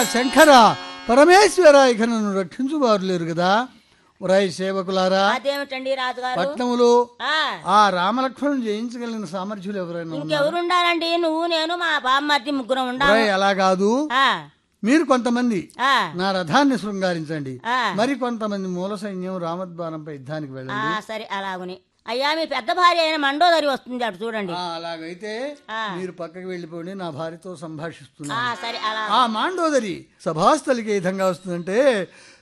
శంకర పరమేశ్వర ఇక నన్ను రక్షించువారు లేరు కదా ఉరాయి సేవకులారా అదేమిటండి రాజుగారు పట్నములో ఆ, ఆ రామలక్ష్మణులు జయించగలిగిన సామర్థ్యులు ఎవరైనా ఉన్నారు ఇంకెవరు ఉండాలండి నువ్వు నేను మా బామ్మర్ది ముగ్గురం ఉండాలి ఉరాయి అలా కాదు ఆ, మీరు కొంతమంది ఆ, నా రథాన్ని శృంగారించండి ఆ. మరి కొంతమంది మూల సైన్యం రామద్వారంపై యుద్ధానికి ఆ, వెళ్ళండి సరే అలాగుని అయ్యా మీ పెద్ద భార్య అయిన మండోదరి వస్తుంది అటు చూడండి ఆ, అలాగైతే ఆ. మీరు పక్కకి వెళ్ళిపోండి నా భార్యతో ఆ సంభాషిస్తున్నాను సరే అలా ఆ మాండోదరి సభాస్థలికి ఏ విధంగా వస్తుందంటే